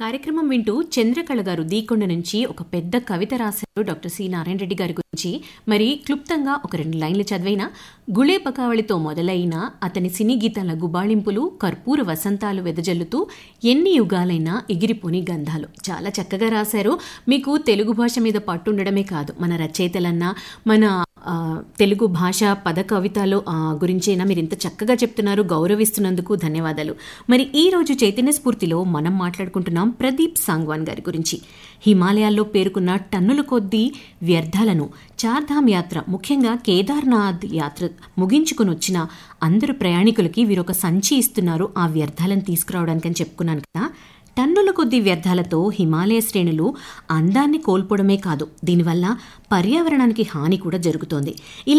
కార్యక్రమం వింటూ చంద్రకళ గారు దీకొండ నుంచి ఒక పెద్ద కవిత రాశారు డాక్టర్ సి నారాయణ రెడ్డి గారి గురించి మరి క్లుప్తంగా ఒక రెండు లైన్లు చదివిన గుళే పకావళితో మొదలైన అతని సినీ గీతాల గుబాళింపులు కర్పూర వసంతాలు వెదజల్లుతూ ఎన్ని యుగాలైనా ఎగిరిపోని గంధాలు చాలా చక్కగా రాశారు మీకు తెలుగు భాష మీద పట్టుండడమే కాదు మన రచయితలన్నా మన ఆ, తెలుగు భాష పద కవితలు ఆ, గురించైనా మీరు ఇంత చక్కగా చెప్తున్నారు గౌరవిస్తున్నందుకు ధన్యవాదాలు మరి ఈ రోజు చైతన్య స్ఫూర్తిలో మనం మాట్లాడుకుంటున్నాం ప్రదీప్ సాంగ్వాన్ గారి గురించి హిమాలయాల్లో పేరుకున్న టన్నుల కొద్దీ వ్యర్థాలను చార్ధామ్ యాత్ర ముఖ్యంగా కేదార్నాథ్ యాత్ర ముగించుకుని వచ్చిన అందరు ప్రయాణికులకి వీరొక సంచి ఇస్తున్నారు ఆ వ్యర్థాలను తీసుకురావడానికి అని చెప్పుకున్నాను కదా టన్నుల కొద్ది వ్యర్థాలతో హిమాలయ శ్రేణులు అందాన్ని కోల్పోవడమే కాదు దీనివల్ల పర్యావరణానికి హాని కూడా జరుగుతోంది ఇలా